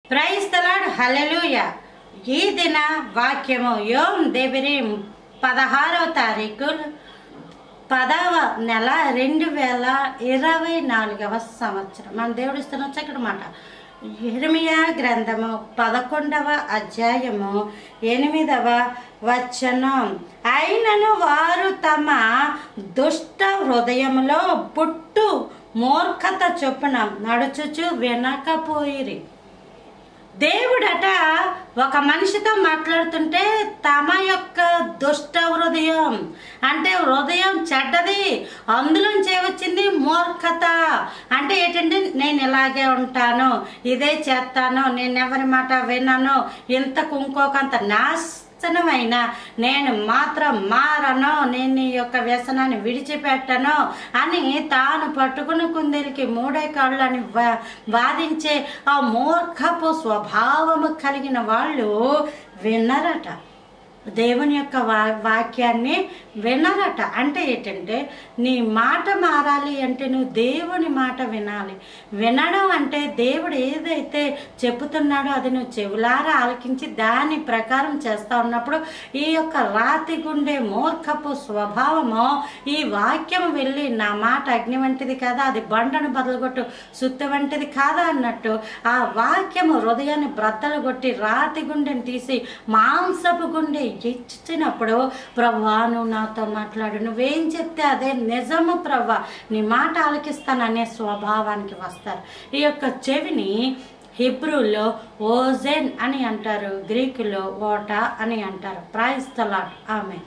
praise the Lord hallelujah ఈ దిన వాక్యము యోం దేవిరి పదహారవ తారీఖు పదవ నెల రెండు వేల ఇరవై నాలుగవ సంవత్సరం మన దేవుడు ఇస్తున్న చక్కటి మాట ఇర్మియా గ్రంథము పదకొండవ అధ్యాయము ఎనిమిదవ వచనం అయినను వారు తమ దుష్ట హృదయములో పుట్టు మూర్ఖత చొప్పున నడుచుచు వినకపోయిరి దేవుడట ఒక మనిషితో మాట్లాడుతుంటే తమ యొక్క దుష్ట హృదయం అంటే హృదయం చెడ్డది అందులోంచి వచ్చింది మూర్ఖత అంటే ఏంటంటే నేను ఇలాగే ఉంటాను ఇదే చేస్తాను నేను ఎవరి మాట విన్నాను ఇంతకు ఇంకొకంత నాశనమైన నేను మాత్రం మారను నేను ఈ యొక్క వ్యసనాన్ని విడిచిపెట్టను అని తాను పట్టుకుని కుందేలికి మూడే కాళ్ళు అని వా- వాదించే ఆ మూర్ఖపు స్వభావము కలిగిన వాళ్ళు విన్నరట దేవుని యొక్క వా వాక్యాన్ని వినరట అంటే ఏంటంటే నీ మాట మారాలి అంటే నువ్వు దేవుని మాట వినాలి వినడం అంటే దేవుడు ఏదైతే చెబుతున్నాడో అది నువ్వు చెవులారా ఆలకించి దాని ప్రకారం చేస్తా ఉన్నప్పుడు ఈ యొక్క రాతి గుండె మూర్ఖపు స్వభావము ఈ వాక్యం వెళ్ళి నా మాట అగ్ని వంటిది కదా అది బండను బదలుగొట్టు సుత్తి వంటిది కాదా అన్నట్టు ఆ వాక్యము హృదయాన్ని బ్రద్దలు కొట్టి రాతి గుండెని తీసి మాంసపు గుండె ఇచ్చినప్పుడు ప్రభా నువ్వు నాతో మాట్లాడు నువ్వేం చెప్తే అదే నిజము ప్రభా నీ మాట ఆలకిస్తాననే స్వభావానికి వస్తారు ఈ యొక్క చెవిని హిబ్రూలో ఓజెన్ అని అంటారు గ్రీకులో ఓటా అని అంటారు ప్రైస్తలాట్ ఆమె